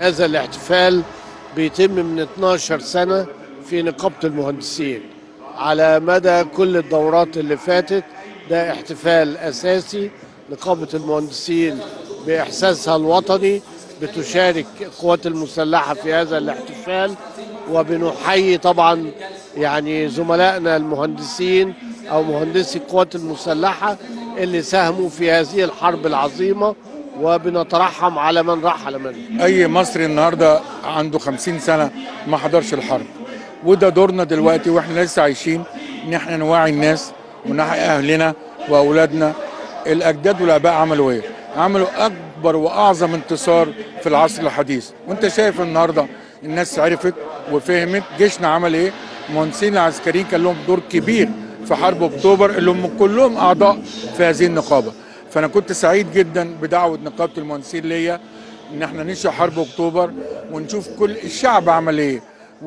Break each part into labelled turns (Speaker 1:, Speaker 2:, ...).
Speaker 1: هذا الاحتفال بيتم من 12 سنة في نقابة المهندسين على مدى كل الدورات اللي فاتت ده احتفال أساسي نقابة المهندسين بإحساسها الوطني بتشارك القوات المسلحة في هذا الاحتفال وبنحيي طبعا يعني زملائنا المهندسين أو مهندسي القوات المسلحة اللي ساهموا في هذه الحرب العظيمة وبنترحم على من رحل منه
Speaker 2: اي مصري النهارده عنده 50 سنه ما حضرش الحرب وده دورنا دلوقتي واحنا لسه عايشين ان احنا نوعي الناس ونوعي اهلنا واولادنا الاجداد والاباء عملوا ايه عملوا اكبر واعظم انتصار في العصر الحديث وانت شايف النهارده الناس عرفت وفهمت جيشنا عمل ايه المهندسين العسكريين كان لهم دور كبير في حرب اكتوبر اللي هم كلهم اعضاء في هذه النقابه فانا كنت سعيد جدا بدعوه نقابه المهندسين ليا ان احنا نشرح حرب اكتوبر ونشوف كل الشعب عمل ايه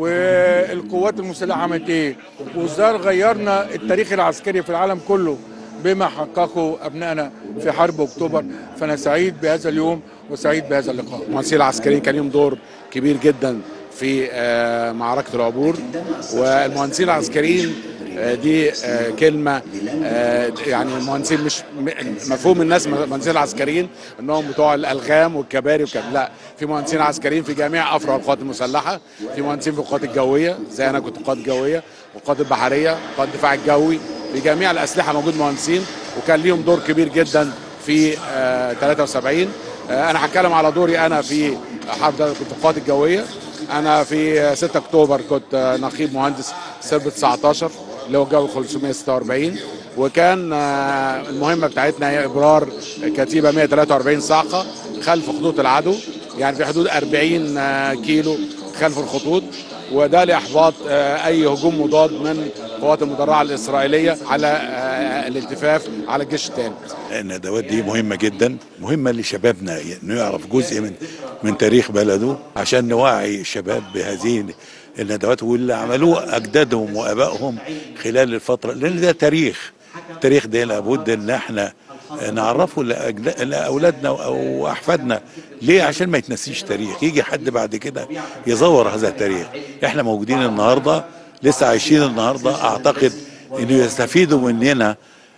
Speaker 2: والقوات المسلحه عملت ايه وازاي غيرنا التاريخ العسكري في العالم كله بما حققه ابنائنا في حرب اكتوبر فانا سعيد بهذا اليوم وسعيد بهذا اللقاء
Speaker 3: المهندسين العسكريين كان لهم دور كبير جدا في آه، معركه العبور والمهندسين العسكريين آه، دي آه، كلمه آه، يعني المهندسين مش م- مفهوم الناس المهندسين العسكريين انهم بتوع الالغام والكباري وكده لا في مهندسين عسكريين في جميع افرع القوات المسلحه في مهندسين في القوات الجويه زي انا كنت القوات الجويه والقوات البحريه والقوات الدفاع الجوي في جميع الاسلحه موجود مهندسين وكان ليهم دور كبير جدا في آه، 73 آه، انا هتكلم على دوري انا في حرب ده كنت القوات الجويه انا في آه، 6 اكتوبر كنت آه، نقيب مهندس سرب 19 اللي هو الجو 546 وكان آه، المهمه بتاعتنا هي ابرار كتيبه 143 صاعقه خلف خطوط العدو يعني في حدود 40 آه، كيلو خلف الخطوط وده لاحباط آه، اي هجوم مضاد من القوات المدرعه الاسرائيليه على آه، الالتفاف على الجيش الثاني
Speaker 4: الندوات دي مهمة جدا مهمة لشبابنا انه يعرف جزء من من تاريخ بلده عشان نوعي الشباب بهذه الندوات واللي عملوه اجدادهم وابائهم خلال الفترة لان ده تاريخ التاريخ ده لابد ان احنا نعرفه لأجل- لاولادنا او احفادنا ليه عشان ما يتنسيش تاريخ يجي حد بعد كده يزور هذا التاريخ احنا موجودين النهارده لسه عايشين النهارده اعتقد انه يستفيدوا مننا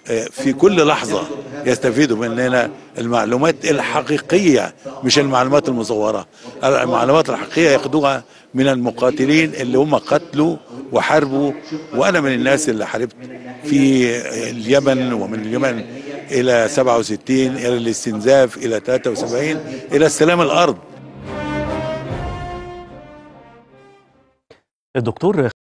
Speaker 4: في كل لحظة يستفيدوا مننا المعلومات الحقيقية مش المعلومات المصورة المعلومات الحقيقية ياخدوها من المقاتلين اللي هم قتلوا وحاربوا وأنا من الناس اللي حاربت في اليمن ومن اليمن إلى 67 إلى الاستنزاف إلى 73 إلى استلام الأرض
Speaker 5: الدكتور